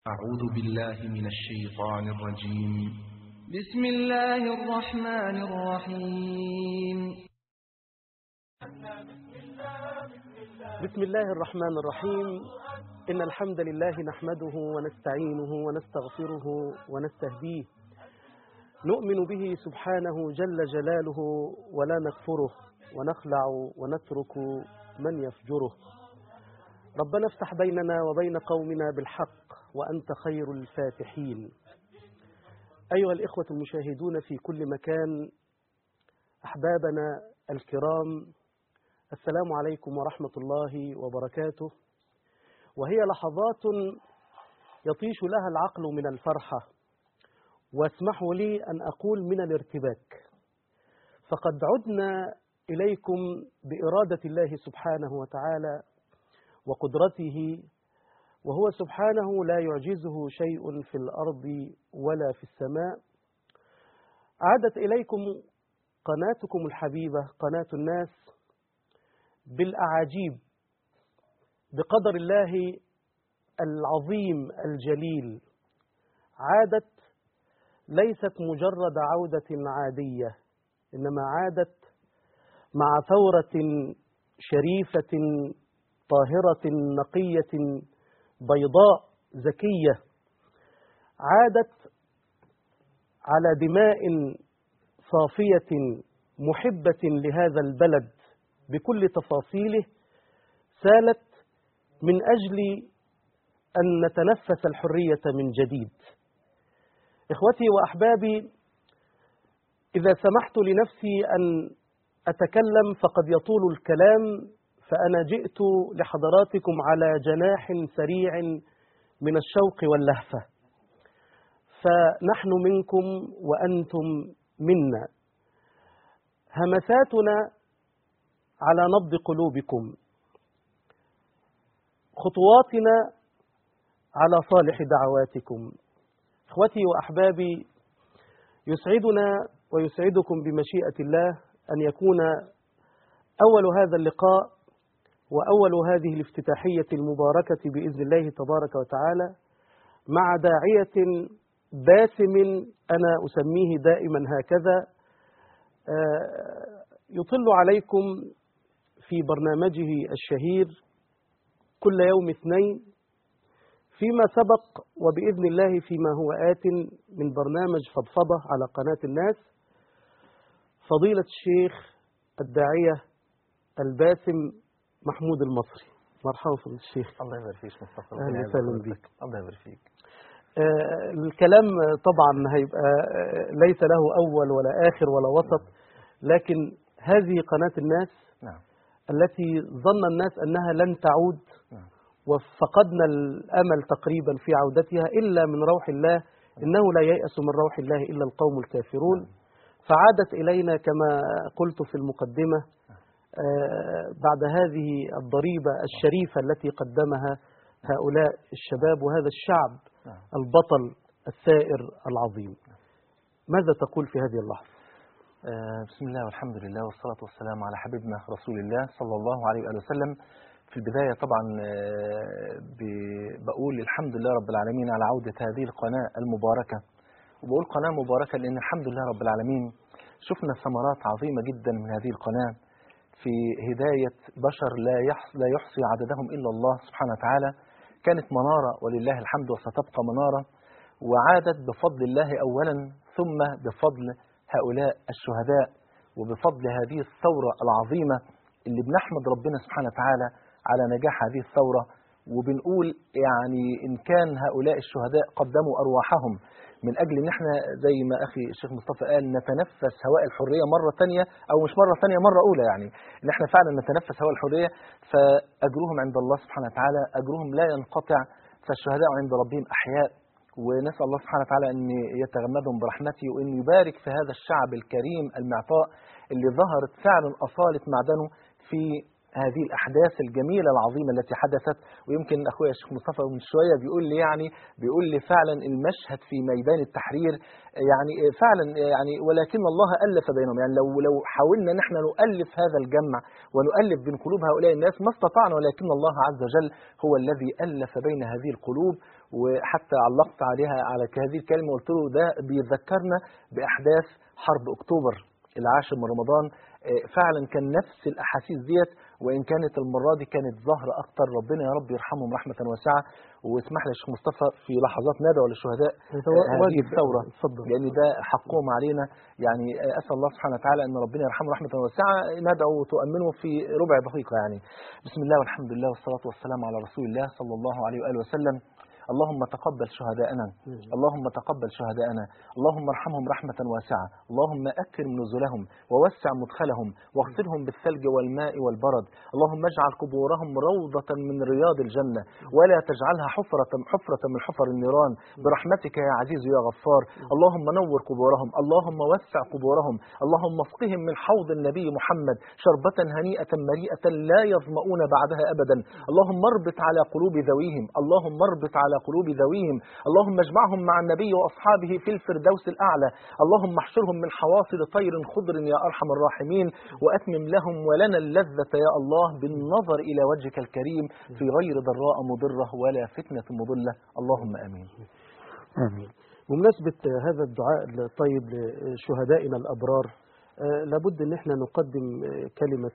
أعوذ بالله من الشيطان الرجيم بسم الله الرحمن الرحيم بسم الله الرحمن الرحيم إن الحمد لله نحمده ونستعينه ونستغفره ونستهديه نؤمن به سبحانه جل جلاله ولا نكفره ونخلع ونترك من يفجره ربنا افتح بيننا وبين قومنا بالحق وأنت خير الفاتحين أيها الإخوة المشاهدون في كل مكان أحبابنا الكرام السلام عليكم ورحمة الله وبركاته وهي لحظات يطيش لها العقل من الفرحة واسمحوا لي أن أقول من الارتباك فقد عدنا إليكم بإرادة الله سبحانه وتعالى وقدرته وهو سبحانه لا يعجزه شيء في الأرض ولا في السماء عادت إليكم قناتكم الحبيبة قناة الناس بالأعاجيب بقدر الله العظيم الجليل عادت ليست مجرد عودة عادية إنما عادت مع ثورة شريفة طاهرة نقية بيضاء زكية عادت على دماء صافية محبة لهذا البلد بكل تفاصيله سالت من أجل أن نتنفس الحرية من جديد إخوتي وأحبابي إذا سمحت لنفسي أن أتكلم فقد يطول الكلام فأنا جئت لحضراتكم على جناح سريع من الشوق واللهفة فنحن منكم وأنتم منا همساتنا على نبض قلوبكم خطواتنا على صالح دعواتكم اخوتي واحبابي يسعدنا ويسعدكم بمشيئه الله ان يكون اول هذا اللقاء واول هذه الافتتاحيه المباركه باذن الله تبارك وتعالى مع داعيه باسم انا اسميه دائما هكذا يطل عليكم في برنامجه الشهير كل يوم اثنين فيما سبق وبإذن الله فيما هو آت من برنامج فضفضة على قناة الناس فضيلة الشيخ الداعية الباسم محمود المصري مرحبا فضيلة الشيخ الله يبارك فيك مصطفى أهلا وسهلا بك الله يبارك فيك آه الكلام طبعا هيبقى آه ليس له أول ولا آخر ولا وسط لكن هذه قناة الناس نعم التي ظن الناس أنها لن تعود نعم وفقدنا الأمل تقريبا في عودتها إلا من روح الله إنه لا ييأس من روح الله إلا القوم الكافرون فعادت إلينا كما قلت في المقدمة آه بعد هذه الضريبة الشريفة التي قدمها هؤلاء الشباب وهذا الشعب نعم. البطل الثائر العظيم ماذا تقول في هذه اللحظة؟ آه، بسم الله والحمد لله والصلاة والسلام على حبيبنا رسول الله صلى الله عليه وآله وسلم في البداية طبعا آه، ب- بقول الحمد لله رب العالمين على عودة هذه القناة المباركة وبقول قناة مباركة لأن الحمد لله رب العالمين شفنا ثمرات عظيمة جدا من هذه القناة في هداية بشر لا يحص لا يحصي عددهم إلا الله سبحانه وتعالى كانت منارة ولله الحمد وستبقى منارة وعادت بفضل الله أولا ثم بفضل هؤلاء الشهداء وبفضل هذه الثورة العظيمة اللي بنحمد ربنا سبحانه وتعالى على نجاح هذه الثورة وبنقول يعني إن كان هؤلاء الشهداء قدموا أرواحهم من أجل إن احنا زي ما أخي الشيخ مصطفى قال نتنفس هواء الحرية مرة تانية أو مش مرة تانية مرة أولى يعني إن احنا فعلا نتنفس هواء الحرية فأجرهم عند الله سبحانه وتعالى أجرهم لا ينقطع فالشهداء عند ربهم أحياء ونسأل الله سبحانه وتعالى أن يتغمدهم برحمته وأن يبارك في هذا الشعب الكريم المعطاء اللي ظهرت فعلا أصالة معدنه في هذه الأحداث الجميلة العظيمة التي حدثت ويمكن أخويا الشيخ مصطفى من شوية بيقول لي يعني بيقول لي فعلا المشهد في ميدان التحرير يعني فعلا يعني ولكن الله ألف بينهم يعني لو لو حاولنا نحن نؤلف هذا الجمع ونؤلف بين قلوب هؤلاء الناس ما استطعنا ولكن الله عز وجل هو الذي ألف بين هذه القلوب وحتى علقت عليها على هذه الكلمة قلت له ده بيذكرنا بأحداث حرب أكتوبر العاشر من رمضان آه، فعلا كان نفس الأحاسيس ديت وإن كانت المرة دي كانت ظاهرة أكتر ربنا يا رب يرحمهم رحمة واسعة واسمح لي يا شيخ مصطفى في لحظات ندعو للشهداء أنت آه، هذه واجب الثورة اتفضل لأن ده حقهم علينا يعني آه، أسأل الله سبحانه وتعالى أن ربنا يرحمه رحمة واسعة ندعو وتؤمنه في ربع دقيقة يعني بسم الله والحمد لله والصلاة والسلام على رسول الله صلى الله عليه وآله وسلم اللهم تقبل شهداءنا اللهم تقبل شهداءنا اللهم ارحمهم رحمة واسعة اللهم أكرم نزلهم ووسع مدخلهم واغسلهم بالثلج والماء والبرد اللهم اجعل قبورهم روضة من رياض الجنة ولا تجعلها حفرة حفرة من حفر النيران برحمتك يا عزيز يا غفار اللهم نور قبورهم اللهم وسع قبورهم اللهم اسقهم من حوض النبي محمد شربة هنيئة مريئة لا يظمؤون بعدها أبدا اللهم اربط على قلوب ذويهم اللهم اربط على قلوب ذويهم اللهم اجمعهم مع النبي وأصحابه في الفردوس الأعلى اللهم احشرهم من حواصل طير خضر يا أرحم الراحمين وأتمم لهم ولنا اللذة يا الله بالنظر إلى وجهك الكريم في غير ضراء مضرة ولا فتنة مضلة اللهم آمين آمين بمناسبة هذا الدعاء الطيب لشهدائنا الأبرار آه، لابد ان احنا نقدم آه، كلمة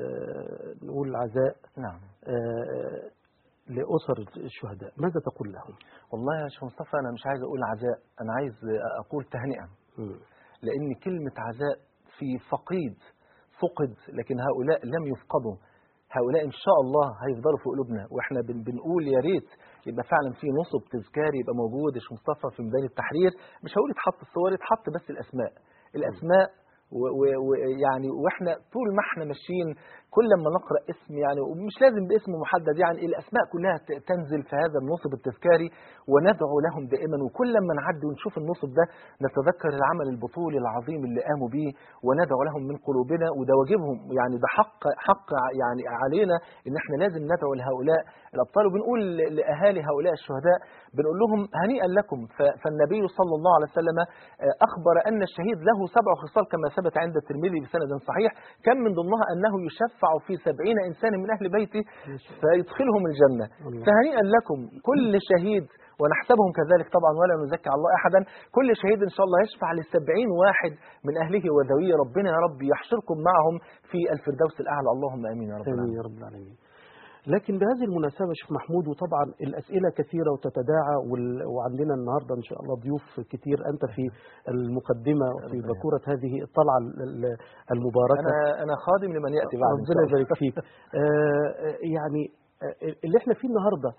آه، نقول عزاء نعم آه، لأسر الشهداء ماذا تقول لهم والله يا شيخ مصطفى أنا مش عايز أقول عزاء أنا عايز أقول تهنئة مم. لأن كلمة عزاء في فقيد فقد لكن هؤلاء لم يفقدوا هؤلاء إن شاء الله هيفضلوا في قلوبنا وإحنا بن بنقول يا ريت يبقى فعلا في نصب تذكاري يبقى موجود يا شيخ مصطفى في ميدان التحرير مش هقول يتحط الصور يتحط بس الأسماء الأسماء ويعني واحنا طول ما احنا ماشيين كل ما نقرا اسم يعني ومش لازم باسم محدد يعني الاسماء كلها ت- تنزل في هذا النصب التذكاري وندعو لهم دائما وكل ما نعدي ونشوف النصب ده نتذكر العمل البطولي العظيم اللي قاموا به وندعو لهم من قلوبنا وده واجبهم يعني ده حق حق يعني علينا ان احنا لازم ندعو لهؤلاء الابطال وبنقول ل- لاهالي هؤلاء الشهداء بنقول لهم هنيئا لكم ف- فالنبي صلى الله عليه وسلم آه، اخبر ان الشهيد له سبع خصال كما ثبت عند الترمذي بسند صحيح كان من ضمنها انه يشفع في سبعين انسان من اهل بيته فيدخلهم الجنه الله. فهنيئا لكم كل شهيد ونحسبهم كذلك طبعا ولا نزكي على الله احدا كل شهيد ان شاء الله يشفع للسبعين واحد من اهله وذويه ربنا يا رب يحشركم معهم في الفردوس الاعلى اللهم امين يا رب آمين العالمين يا رب العالمين لكن بهذه المناسبة شيخ محمود وطبعا الأسئلة كثيرة وتتداعى وال- وعندنا النهاردة إن شاء الله ضيوف كتير أنت في المقدمة وفي ربنا ذكورة هذه الطلعة ال- ال- المباركة انا انا خادم لمن ياتي بعد إن شاء ربنا الله. يبارك فيك آه، يعني آه، اللي احنا فيه النهارده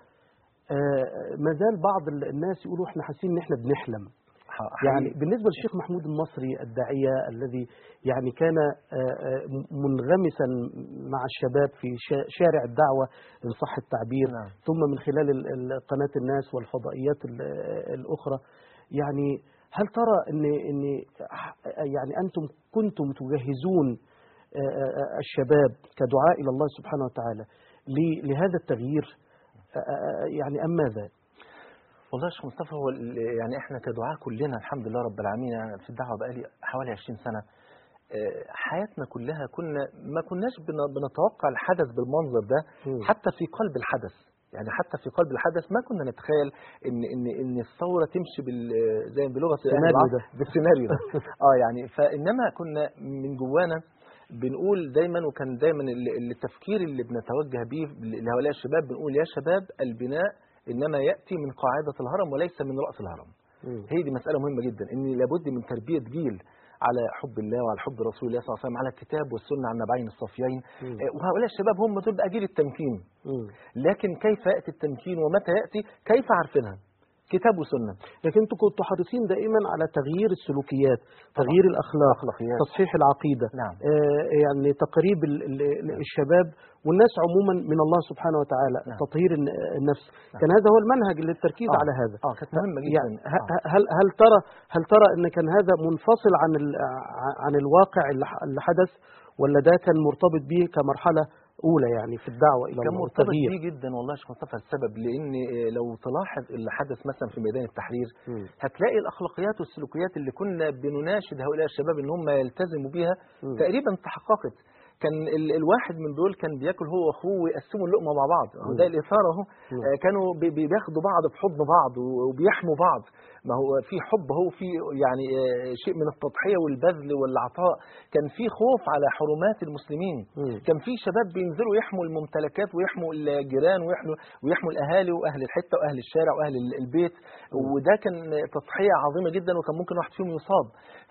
آه، ما زال بعض ال- الناس يقولوا احنا حاسين ان احنا بنحلم ح- يعني حقيقي. بالنسبه للشيخ محمود المصري الداعيه الذي يعني كان آه، آه، منغمسا مع الشباب في شا- شارع الدعوه ان صح التعبير نعم. ثم من خلال ال- ال- قناه الناس والفضائيات ال- الاخرى يعني هل ترى ان ان ح- يعني انتم كنتم تجهزون آه، آه، الشباب كدعاء الى الله سبحانه وتعالى ل- لهذا التغيير آه، آه، يعني ام ماذا؟ والله يا شيخ مصطفى هو ال- يعني احنا كدعاء كلنا الحمد لله رب العالمين يعني في الدعوه بقالي حوالي 20 سنه آه، حياتنا كلها كنا ما كناش بن- بنتوقع الحدث بالمنظر ده مم. حتى في قلب الحدث يعني حتى في قلب الحدث ما كنا نتخيل ان ان ان الثوره تمشي بال زي ما بلغه أهل السيناريو العصر ده. بالسيناريو ده اه يعني فانما كنا من جوانا بنقول دايما وكان دايما ال- ال- التفكير اللي بنتوجه بيه لهؤلاء الشباب بنقول يا شباب البناء انما ياتي من قاعده الهرم وليس من راس الهرم مم. هي دي مسألة مهمة جدا إن لابد من تربية جيل على حب الله وعلى حب رسول الله صلى الله عليه وسلم على الكتاب والسنة عن النبعين الصافيين مم. آه، وهؤلاء الشباب هم دول بقى جيل التمكين مم. لكن كيف يأتي التمكين ومتى يأتي كيف عارفينها كتاب وسنة لكن انتم كنتوا حريصين دائما على تغيير السلوكيات تغيير الاخلاق أخلاقيات. تصحيح العقيده نعم. آه يعني تقريب ال- ال- الشباب والناس عموما من الله سبحانه وتعالى نعم. تطهير الن- النفس كان هذا هو المنهج للتركيز آه. على هذا اه كانت مهمة جدا يعني ه- آه. هل هل ترى هل ترى ان كان هذا منفصل عن ال- عن الواقع اللي ح- اللي حدث ولا ده كان مرتبط به كمرحله اولى يعني في الدعوه الى كان الله مرتبط والتغيير بيه جدا والله يا شيخ مصطفى السبب لان آه، لو تلاحظ اللي حدث مثلا في ميدان التحرير مم. هتلاقي الاخلاقيات والسلوكيات اللي كنا بنناشد هؤلاء الشباب ان هم يلتزموا بيها مم. تقريبا تحققت كان ال الواحد من دول كان بياكل هو واخوه ويقسموا اللقمه مع بعض هو ده الاثاره اهو مم. آه، كانوا بي- بي- بياخدوا بعض في حضن بعض و- وبيحموا بعض ما هو في حب هو في يعني آه، شيء من التضحيه والبذل والعطاء كان في خوف على حرمات المسلمين مم. كان في شباب بينزلوا يحموا الممتلكات ويحموا الجيران ويحموا ويحموا الاهالي واهل الحته واهل الشارع واهل ال- البيت وده كان تضحيه عظيمه جدا وكان ممكن واحد فيهم يصاب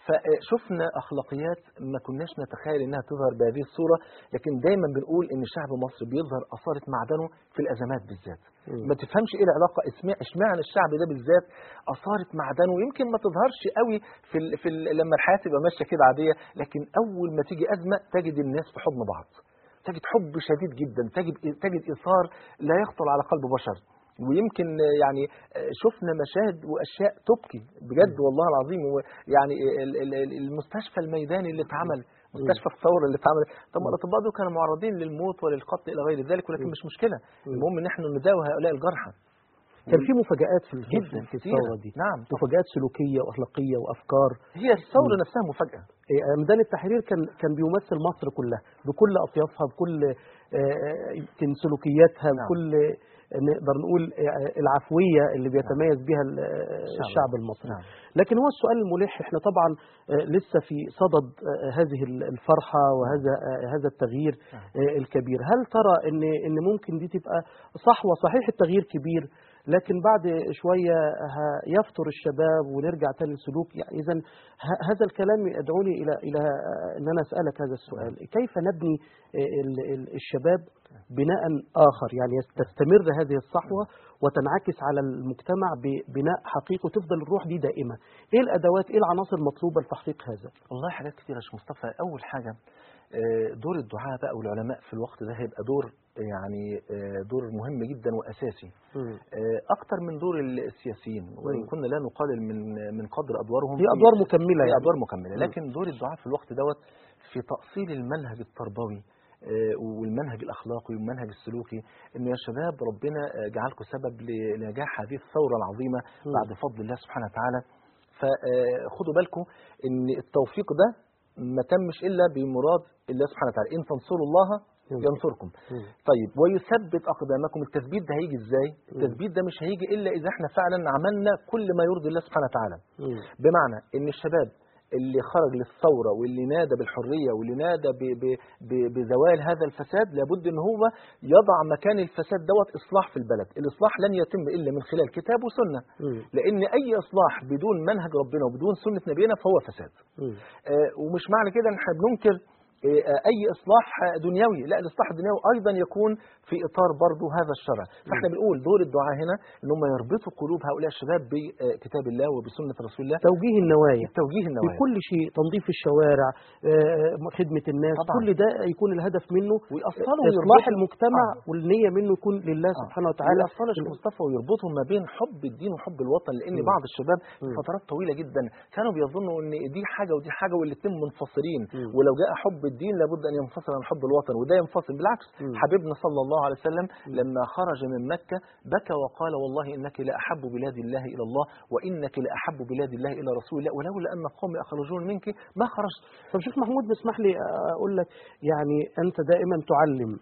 فشفنا اخلاقيات ما كناش نتخيل انها تظهر بهذه الصوره لكن دايما بنقول ان شعب مصر بيظهر اثاره معدنه في الازمات بالذات مم. ما تفهمش ايه العلاقه اسمع اشمعنى الشعب ده بالذات اثاره معدنه يمكن ما تظهرش قوي في ال في ال لما الحياه تبقى ماشيه كده عاديه لكن اول ما تيجي ازمه تجد الناس في حضن بعض تجد حب شديد جدا تجد تجد ايثار لا يخطر على قلب بشر ويمكن يعني شفنا مشاهد واشياء تبكي بجد والله العظيم يعني ال- ال- ال- المستشفى الميداني اللي اتعمل مستشفى الثوره اللي اتعمل طب ما الاطباء دول كانوا معرضين للموت وللقتل الى غير ذلك ولكن مش مشكله المهم ان احنا نداوي هؤلاء الجرحى كان في مفاجآت في جدا في كتيرة. الثورة دي نعم طبعا. مفاجآت سلوكية وأخلاقية وأفكار هي الثوره نفسها مفاجاه إيه، ميدان التحرير كان كان بيمثل مصر كلها بكل أطيافها بكل آه، يمكن سلوكياتها نعم. بكل آه، نقدر نقول آه، العفوية اللي بيتميز بها ال- آه، الشعب الشعب المصري نعم. لكن هو السؤال الملح احنا طبعا آه، لسه في صدد آه، هذه ال- الفرحة وهذا آه، هذا التغيير نعم. آه، الكبير هل ترى ان ان ممكن دي تبقى صحوة صحيح التغيير كبير لكن بعد شوية ه- يفتر الشباب ونرجع تاني للسلوك يعني إذا هذا الكلام يدعوني إلى إلى آه، أن أنا أسألك هذا السؤال كيف نبني آه، ال- ال- الشباب بناء آخر يعني يست- تستمر هذه الصحوة وتنعكس على المجتمع ببناء حقيقي وتفضل الروح دي دائمة إيه الأدوات إيه العناصر المطلوبة لتحقيق هذا والله حاجات كتيرة يا شيخ مصطفى أول حاجة آه، دور الدعاء بقى والعلماء في الوقت ده هيبقى دور يعني آه، دور مهم جدا وأساسي آه، أكتر من دور السياسيين وإن مم. كنا لا نقلل من من قدر أدوارهم هي في- أدوار مكملة هي يعني أدوار مكملة مم. لكن دور الدعاء في الوقت دوت في تأصيل المنهج التربوي آه، والمنهج الأخلاقي والمنهج السلوكي إنه يا شباب ربنا آه، جعلكم سبب لنجاح هذه الثورة العظيمة مم. بعد فضل الله سبحانه وتعالى فخدوا بالكم ان التوفيق ده ما تمش الا بمراد الله سبحانه وتعالى ان تنصروا الله ينصركم مم. طيب ويثبت اقدامكم التثبيت ده هيجي ازاي التثبيت ده مش هيجي الا اذا احنا فعلا عملنا كل ما يرضي الله سبحانه وتعالى مم. بمعنى ان الشباب اللي خرج للثورة واللي نادى بالحرية واللي نادى ب ب ب بزوال هذا الفساد لابد ان هو يضع مكان الفساد دوت اصلاح في البلد الاصلاح لن يتم الا من خلال كتاب وسنة مم. لان اي اصلاح بدون منهج ربنا وبدون سنة نبينا فهو فساد مم. آه، ومش معنى كده ان احنا بننكر آه، آه، اي اصلاح آه، دنيوي لا الاصلاح الدنيوي ايضا يكون في اطار برضه هذا الشرع فاحنا بنقول دور الدعاء هنا ان هم يربطوا قلوب هؤلاء الشباب بكتاب الله وبسنه رسول الله توجيه النوايا توجيه في النوايا كل شيء تنظيف الشوارع آه، خدمة الناس طبعاً. كل ده يكون الهدف منه ويأصلوا إصلاح ويربطوا- المجتمع آه. والنية منه يكون لله آه. سبحانه وتعالى ويأصلوا يا شيخ مصطفى ويربطوا ما بين حب الدين وحب الوطن لان مم. بعض الشباب في مم. فترات طويله جدا كانوا بيظنوا ان دي حاجه ودي حاجه والاثنين منفصلين مم. ولو جاء حب الدين لابد ان ينفصل عن حب الوطن وده ينفصل بالعكس مم. حبيبنا صلى الله عليه وسلم لما خرج من مكه بكى وقال والله انك لاحب بلاد الله الى الله وانك لاحب بلاد الله الى رسول الله ولولا ان قومي اخرجون منك ما خرجت طب شيخ محمود بسمح لي أقول لك يعني أنت دائما تعلم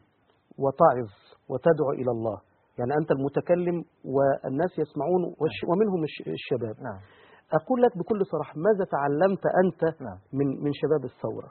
وتعظ وتدعو إلى الله يعني أنت المتكلم والناس يسمعون والش- ومنهم الش- الشباب نعم أقول لك بكل صراحة ماذا تعلمت أنت نعم من من شباب الثورة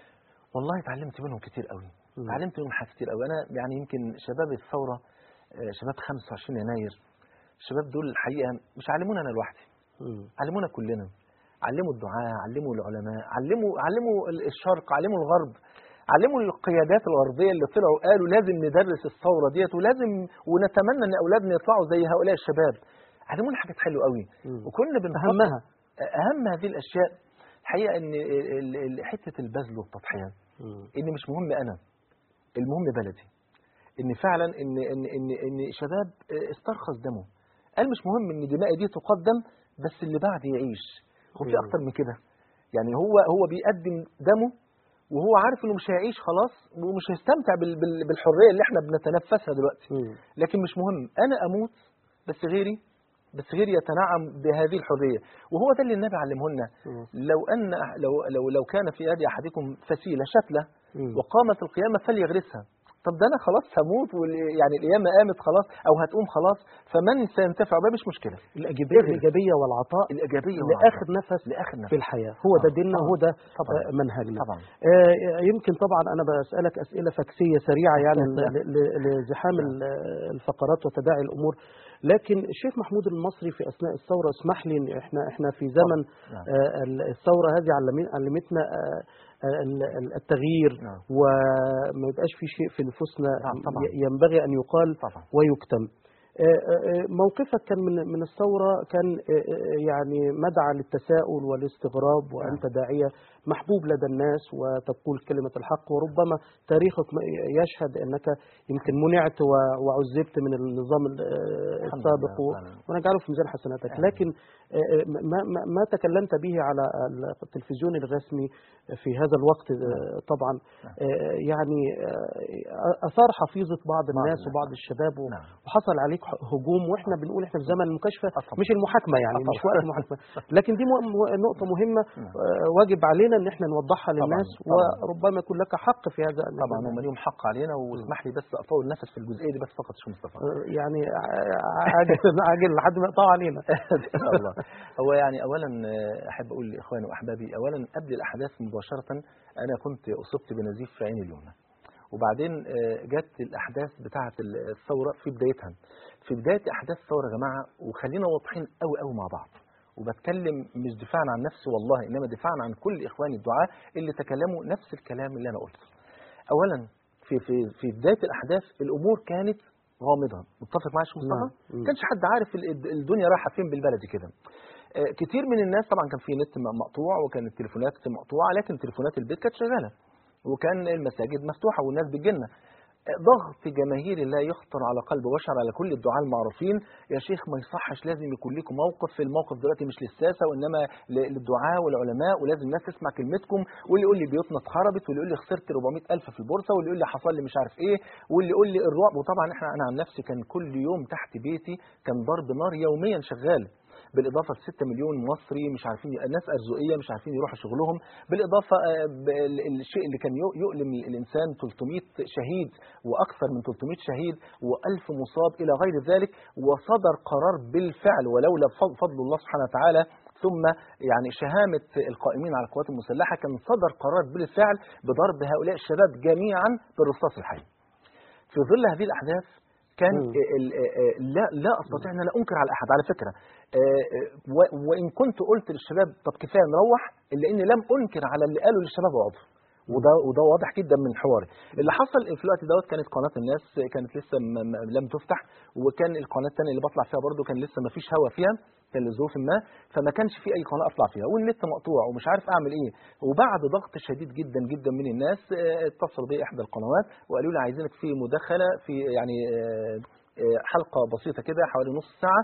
والله اتعلمت منهم كتير قوي مم. اتعلمت منهم حاجات كتير قوي انا يعني يمكن شباب الثوره آه، شباب 25 يناير الشباب دول الحقيقه مش علمونا انا لوحدي مم. علمونا كلنا علموا الدعاء علموا العلماء علموا علموا ال- الشرق علموا الغرب علموا القيادات الغربيه اللي طلعوا قالوا لازم ندرس الثوره ديت ولازم ونتمنى ان اولادنا يطلعوا زي هؤلاء الشباب علمونا حاجات حلوه قوي مم. وكنا بنخطط أهمها اهم هذه الاشياء الحقيقه ان ال- ال- حته البذل والتضحيه مم. ان مش مهم انا المهم بلدي ان فعلا ان ان ان ان شباب استرخص دمه قال مش مهم ان دمائي دي تقدم بس اللي بعدي يعيش هو في مم. اكتر من كده يعني هو هو بيقدم دمه وهو عارف انه مش هيعيش خلاص ومش هيستمتع بال- بال- بالحريه اللي احنا بنتنفسها دلوقتي مم. لكن مش مهم انا اموت بس غيري بس غير يتنعم بهذه الحريه وهو ده اللي النبي علمه لنا لو ان لو لو لو كان في يد احدكم فسيله شتله مم. وقامت القيامه فليغرسها طب ده انا خلاص هموت وال- يعني القيامه قامت خلاص او هتقوم خلاص فمن سينتفع بها مش مشكله الإيجابية, الإيجابية والعطاء الايجابيه لآخر نفس لاخر نفس في الحياة هو ده آه. ديننا آه. وهو ده طبعا. آه، منهجنا طبعا آه، يمكن طبعا أنا بسألك أسئلة فكسية سريعة يعني ل- ل- لزحام ال- الفقرات وتداعي الأمور لكن الشيخ محمود المصري في أثناء الثورة اسمح لي إن إحنا إحنا في زمن نعم. آه، ال- الثورة هذه علمي- علمتنا آه، آه، ال- ال- التغيير نعم. وما يبقاش في شيء في نفوسنا نعم، طبعا. ي- ينبغي أن يقال طبعا ويكتم آه، آه، موقفك كان من من الثورة كان آه، آه، يعني مدعى للتساؤل والاستغراب وأنت داعية محبوب لدى الناس وتقول كلمة الحق وربما تاريخك م- يشهد أنك يمكن منعت و- وعذبت من النظام ال- آه، الحمد السابق لله، و- فعلا. ونجعله في ميزان حسناتك آمين. لكن آه، آه، ما, ما, ما تكلمت به على التلفزيون الرسمي في هذا الوقت آه، طبعا آه، يعني آه، أثار حفيظة بعض الناس الناس. وبعض الشباب و- نعم. وحصل عليك هجوم واحنا بنقول احنا في زمن المكاشفه آه طبعا. مش المحاكمه يعني آه مش طبعا. وقت المحاكمه لكن دي م- م- نقطه مهمه نعم. آه، واجب علينا ان احنا نوضحها للناس طبعا. وربما يكون لك حق في هذا طبعا هم ليهم حق علينا واسمح لي بس اطول نفس في الجزئيه دي بس فقط شو مصطفى آه، يعني ع- عاجل عاجل لحد ما يقطعوا علينا ان شاء الله هو يعني اولا آه، احب اقول لاخواني واحبابي اولا قبل الاحداث مباشره انا كنت اصبت بنزيف في عيني اليمنى وبعدين آه، جت الاحداث بتاعه الثوره في بدايتها في بدايه احداث الثوره يا جماعه وخلينا واضحين قوي قوي مع بعض وبتكلم مش دفاعا عن نفسي والله انما دفاعا عن كل اخواني الدعاء اللي تكلموا نفس الكلام اللي انا قلته اولا في في في بدايه الاحداث الامور كانت غامضه متفق معايا يا شيخ مصطفى نعم. ما كانش حد عارف ال- الدنيا رايحه فين بالبلدي كده آه، كتير من الناس طبعا كان في نت م- مقطوع وكان التليفونات مقطوعه لكن تليفونات البيت كانت شغاله وكان المساجد مفتوحه والناس بتجيلنا آه، ضغط جماهيري لا يخطر على قلب بشر على كل الدعاء المعروفين يا شيخ ما يصحش لازم يكون لكم موقف الموقف دلوقتي مش للساسه وانما ل- للدعاء والعلماء ولازم الناس تسمع كلمتكم واللي يقول لي بيوتنا اتخربت واللي يقول لي خسرت 400 الف في البورصه واللي يقول لي حصل لي مش عارف ايه واللي يقول لي الرعب وطبعا احنا انا عن نفسي كان كل يوم تحت بيتي كان ضرب نار يوميا شغال بالاضافه ل 6 مليون مصري مش عارفين الناس ارزقيه مش عارفين يروحوا شغلهم بالاضافه آه، بال- الشيء اللي كان يؤ- يؤلم الانسان 300 شهيد واكثر من 300 شهيد و1000 مصاب الى غير ذلك وصدر قرار بالفعل ولولا فض- فضل الله سبحانه وتعالى ثم يعني شهامة القائمين على القوات المسلحة كان صدر قرار بالفعل بضرب هؤلاء الشباب جميعا بالرصاص الحي في ظل هذه الأحداث كان مم. ال- ال- لا لا استطيع ان انا انكر على احد على فكره آه، آه، و- وان كنت قلت للشباب طب كفايه نروح الا اني لم انكر على اللي قالوا للشباب اقعدوا وده وده واضح جدا من حواري اللي حصل في الوقت دوت كانت قناه الناس كانت لسه م م لم تفتح وكان القناه الثانيه اللي بطلع فيها برضو كان لسه ما فيش هوا فيها كان لظروف ما فما كانش في اي قناه اطلع فيها والنت مقطوع ومش عارف اعمل ايه وبعد ضغط شديد جدا جدا من الناس آه، اتصلوا بي احدى القنوات وقالوا لي عايزينك في مداخله في يعني آه، آه، حلقه بسيطه كده حوالي نص ساعه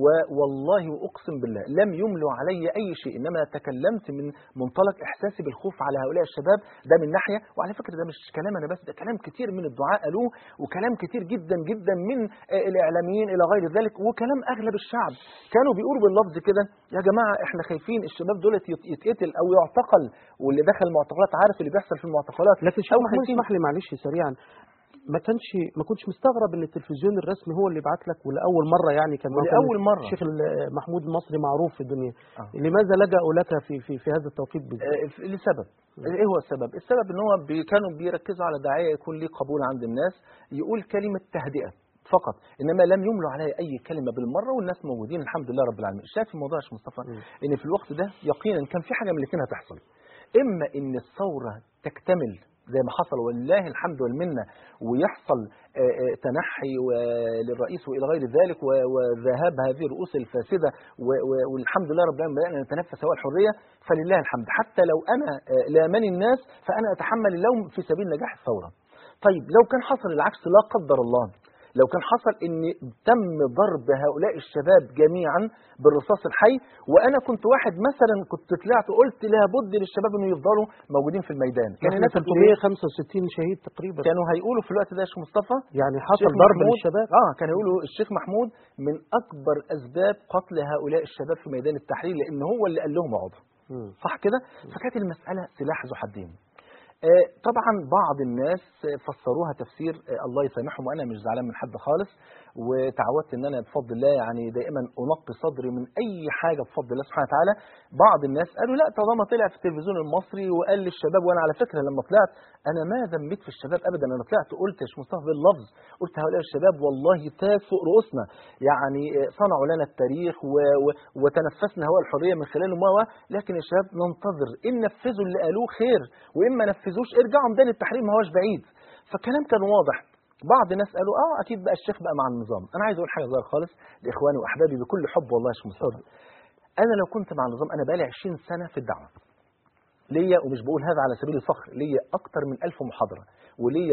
والله واقسم بالله لم يملوا علي اي شيء انما تكلمت من منطلق احساسي بالخوف على هؤلاء الشباب ده من ناحيه وعلى فكره ده مش كلام انا بس ده كلام كتير من الدعاء قالوه وكلام كتير جدا جدا من آه، الاعلاميين الى غير ذلك وكلام اغلب الشعب كانوا بيقولوا باللفظ كده يا جماعه احنا خايفين الشباب دولت يت- يتقتل او يعتقل واللي دخل المعتقلات عارف اللي بيحصل في المعتقلات لكن شيخ أو محمود خايفين. اسمح لي معلش سريعا ما كانش ما كنتش مستغرب ان التلفزيون الرسمي هو اللي بعت لك ولاول مره يعني كان هو كان ولأول مرة. الشيخ ال- محمود المصري معروف في الدنيا آه. لماذا لجأوا لك في في في هذا التوقيت بالذات؟ آه، ف- لسبب ايه هو السبب السبب ان هو بي كانوا بيركزوا على داعيه يكون ليه قبول عند الناس يقول كلمه تهدئه فقط انما لم يملوا عليه اي كلمه بالمره والناس موجودين الحمد لله رب العالمين شايف الموضوع يا شيخ مصطفى مم. ان في الوقت ده يقينا كان في حاجه من الاثنين هتحصل اما ان الثوره تكتمل زي ما حصل ولله الحمد والمنه ويحصل آه، آه، تنحي و- للرئيس والى غير ذلك و- وذهاب هذه الرؤوس الفاسده و- و- والحمد لله رب العالمين بدانا نتنفس هواء الحريه فلله الحمد حتى لو انا آه، لامني الناس فانا اتحمل اللوم في سبيل نجاح الثوره. طيب لو كان حصل العكس لا قدر الله لو كان حصل ان تم ضرب هؤلاء الشباب جميعا بالرصاص الحي وانا كنت واحد مثلا كنت طلعت قلت لابد للشباب انه يفضلوا موجودين في الميدان كان كان الناس هتقول إيه؟ 365 شهيد تقريبا كانوا هيقولوا في الوقت ده يا شيخ مصطفى يعني حصل الشيخ ضرب محمود- للشباب اه كان يقولوا الشيخ محمود من اكبر اسباب قتل هؤلاء الشباب في ميدان التحرير لان هو اللي قال لهم اقعدوا مم. صح كده فكانت المساله سلاح ذو حدين آه، طبعا بعض الناس آه، فسروها تفسير آه، الله يسامحهم وانا مش زعلان من حد خالص وتعودت ان انا بفضل الله يعني دائما انقي صدري من اي حاجه بفضل الله سبحانه وتعالى بعض الناس قالوا لا طالما طلع في التلفزيون المصري وقال للشباب وانا على فكره لما طلعت انا ما ذميت في الشباب ابدا انا طلعت قلت يا شيخ مصطفى باللفظ قلت هؤلاء الشباب والله تاج فوق رؤوسنا يعني آه، صنعوا لنا التاريخ و... و... وتنفسنا هواء الحريه من خلالهم و لكن يا شباب ننتظر ان نفذوا اللي قالوه خير وان ما نفذوش ارجعوا ميدان التحرير ما هوش بعيد فالكلام كان واضح بعض الناس قالوا اه اكيد بقى الشيخ بقى مع النظام انا عايز اقول حاجه صغيره خالص لاخواني واحبابي بكل حب والله يا شيخ مصطفى انا لو كنت مع النظام انا بقالي 20 سنه في الدعوه ليا ومش بقول هذا على سبيل الفخر ليا اكتر من 1000 محاضره وليا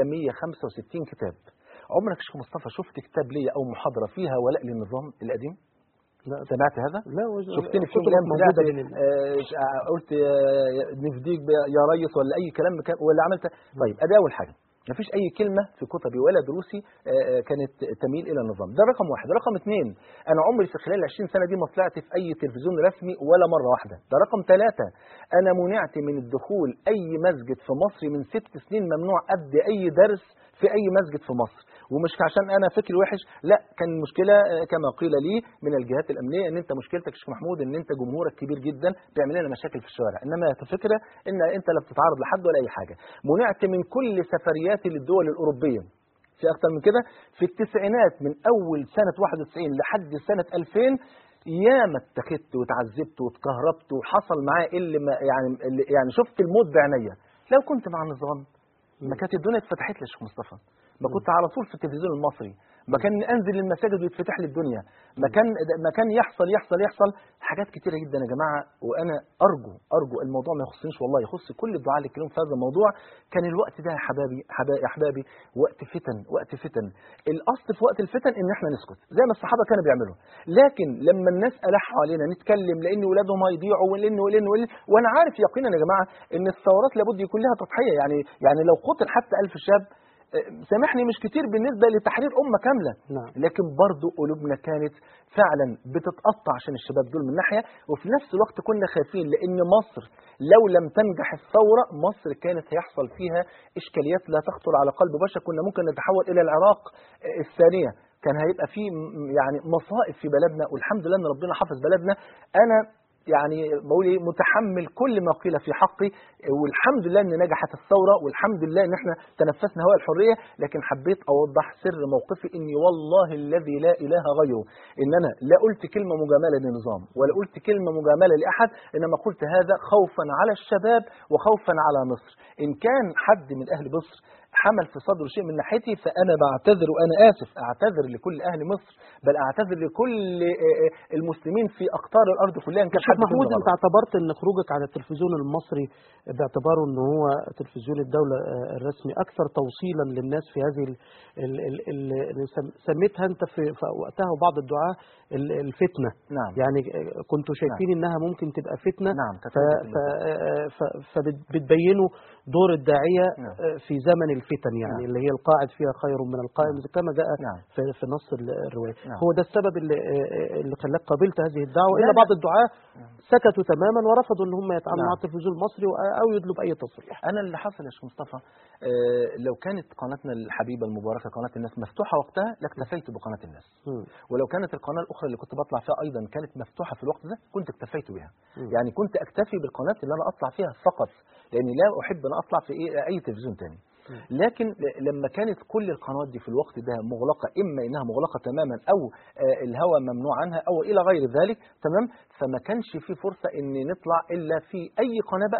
165 كتاب عمرك يا شيخ مصطفى شفت كتاب ليا او محاضره فيها ولاء للنظام القديم لا سمعت هذا لا وز- شفتني في يوم كتب من الايام موجودة طلعت بين ال- آه، ش- آه، قلت آه، نفديك ب- يا ريس ولا اي كلام كان- ولا عملت طيب ادي اول حاجه مفيش اي كلمه في كتبي ولا دروسي آه، آه، كانت تميل الى النظام ده رقم واحد رقم اثنين انا عمري في خلال 20 سنه دي ما طلعت في اي تلفزيون رسمي ولا مره واحده ده رقم ثلاثة انا منعت من الدخول اي مسجد في مصر من ست سنين ممنوع ادي اي درس في اي مسجد في مصر ومش عشان انا فكري وحش لا كان المشكله آه، كما قيل لي من الجهات الامنيه ان انت مشكلتك يا شيخ محمود ان انت جمهورك كبير جدا بيعمل لنا مشاكل في الشوارع انما الفكره ان انت لا بتتعرض لحد ولا اي حاجه منعت من كل سفرياتي للدول الاوروبيه في اكتر من كده في التسعينات من اول سنه 91 لحد سنه 2000 ياما اتخذت واتعذبت واتكهربت وحصل معايا اللي ما يعني اللي يعني شفت الموت بعينيا لو كنت مع النظام ما كانت الدنيا اتفتحت لي يا شيخ مصطفى ما كنت على طول في التلفزيون المصري ما كان انزل المساجد ويتفتح لي الدنيا ما كان ما كان يحصل يحصل يحصل حاجات كتيره جدا يا جماعه وانا ارجو ارجو الموضوع ما يخصنيش والله يخص كل الدعاء اللي اتكلموا في هذا الموضوع كان الوقت ده يا حبايبي حبايبي احبابي وقت فتن وقت فتن الاصل في وقت الفتن ان احنا نسكت زي ما الصحابه كانوا بيعملوا لكن لما الناس الحوا علينا نتكلم لان ولادهم هيضيعوا ولان ولان ولان وانا عارف يقينا يا جماعه ان الثورات لابد يكون لها تضحيه يعني يعني لو قتل حتى ألف شاب آه، سامحني مش كتير بالنسبه لتحرير امه كامله نعم. لكن برضو قلوبنا كانت فعلا بتتقطع عشان الشباب دول من ناحيه وفي نفس الوقت كنا خايفين لان مصر لو لم تنجح الثوره مصر كانت هيحصل فيها اشكاليات لا تخطر على قلب بشر كنا ممكن نتحول الى العراق آه، الثانيه كان هيبقى في م- يعني مصائب في بلدنا والحمد لله ان ربنا حافظ بلدنا انا يعني بقول ايه متحمل كل ما قيل في حقي والحمد لله ان نجحت الثوره والحمد لله ان احنا تنفسنا هواء الحريه لكن حبيت اوضح سر موقفي اني والله الذي لا اله غيره ان انا لا قلت كلمه مجامله للنظام ولا قلت كلمه مجامله لاحد انما قلت هذا خوفا على الشباب وخوفا على مصر ان كان حد من اهل مصر حمل في صدره شيء من ناحيتي فانا بعتذر وانا اسف اعتذر لكل اهل مصر بل اعتذر لكل آه، آه، المسلمين في اقطار الارض كلها ان كان شيخ حد فيهم محمود غلط. انت اعتبرت ان خروجك على التلفزيون المصري باعتباره ان هو تلفزيون الدولة آه، الرسمي اكثر توصيلا للناس في هذه ال- ال- ال- ال- اللي سم- سميتها انت في في وقتها وبعض الدعاة ال- الفتنة نعم يعني آه، كنتوا شايفين انها ممكن تبقى فتنة نعم كانت ف- فتنة ف- آه، ف- فبتبينوا دور الداعية نعم. آه، في زمن الفتن يعني نعم. اللي هي القاعد فيها خير من القائم كما جاء نعم. في في نص ال- الرواية نعم. هو ده السبب اللي آه، اللي خلاك قبلت هذه الدعوة لا، إلا لا. بعض الدعاة سكتوا تماما ورفضوا ان هم يتعاملوا نعم. مع التلفزيون المصري و- او يدلوا باي تصريح انا اللي حصل يا شيخ مصطفى آه، لو كانت قناتنا الحبيبه المباركه قناه الناس مفتوحه وقتها لاكتفيت بقناه الناس مم. ولو كانت القناه الاخرى اللي كنت بطلع فيها ايضا كانت مفتوحه في الوقت ده كنت اكتفيت بها مم. يعني كنت اكتفي بالقناه اللي انا اطلع فيها فقط لاني لا احب ان اطلع في إيه اي تلفزيون تاني لكن ل- لما كانت كل القنوات دي في الوقت ده مغلقه اما انها مغلقه تماما او آه، الهواء ممنوع عنها او الى غير ذلك تمام فما كانش في فرصه ان نطلع الا في اي قناه بقى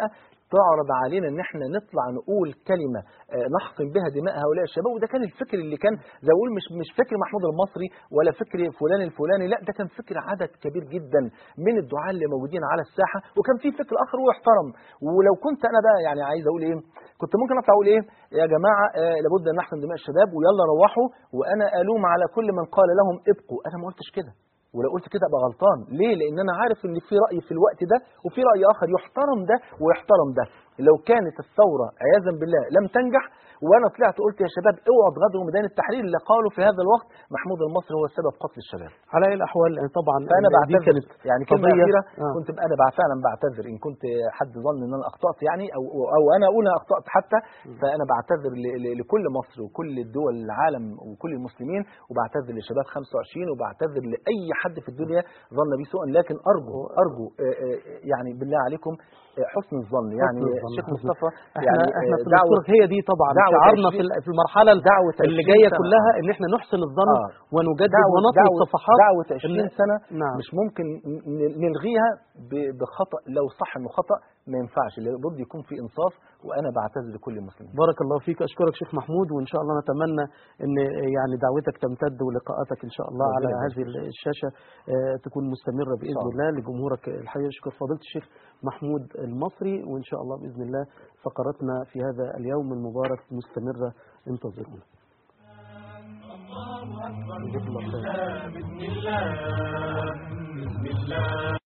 تعرض علينا ان احنا نطلع نقول كلمه آه، نحقن بها دماء هؤلاء الشباب وده كان الفكر اللي كان زي ما بقول مش مش فكر محمود المصري ولا فكر فلان الفلاني لا ده كان فكر عدد كبير جدا من الدعاة اللي موجودين على الساحه وكان في فكر اخر ويحترم ولو كنت انا بقى يعني عايز اقول ايه كنت ممكن اطلع اقول ايه يا جماعه آه، لابد ان نحقن دماء الشباب ويلا روحوا وانا الوم على كل من قال لهم ابقوا انا ما قلتش كده ولو قلت كده ابقى غلطان ليه لان انا عارف ان في راي في الوقت ده وفي راي اخر يحترم ده ويحترم ده لو كانت الثوره عياذا بالله لم تنجح وانا طلعت قلت يا شباب اوعوا تغادروا ميدان التحرير اللي قالوا في هذا الوقت محمود المصري هو سبب قتل الشباب على اي الاحوال يعني طبعا فانا دي بعتذر كانت يعني كلمه قضية- اخيره آه. كنت انا بع- فعلا بعتذر ان كنت حد ظن ان انا اخطات يعني او او انا اقول انا اخطات حتى فانا بعتذر ل- ل- لكل مصر وكل الدول العالم وكل المسلمين وبعتذر لشباب 25 وبعتذر لاي حد في الدنيا ظن بي سوءا لكن ارجو ارجو آه، آه، يعني بالله عليكم آه، حسن الظن يعني حسن الظن، الشيخ حسن مصطفى احنا يعني احنا آه، في دعوه الصورة هي دي طبعا دعوة شعارنا في 20 ال- في المرحله دعوه اللي 20 جايه سنة. كلها ان احنا نحسن الظن آه. ونجدد دعوة ونطوي دعوة الصفحات دعوة 20 اللي- سنة نعم. مش ممكن ن- نلغيها ب- بخطأ لو صح انه خطأ ما ينفعش لابد يكون في انصاف وانا بعتذر لكل المسلمين بارك الله فيك اشكرك شيخ محمود وان شاء الله نتمنى ان يعني دعوتك تمتد ولقاءاتك ان شاء الله على ربنا يبارك هذه الشاشه آه، تكون مستمره باذن شاء الله لجمهورك الحقيقي اشكر فضيله الشيخ محمود المصري وان شاء الله باذن الله فقراتنا في هذا اليوم المبارك مستمره انتظرونا جزاك الله خير.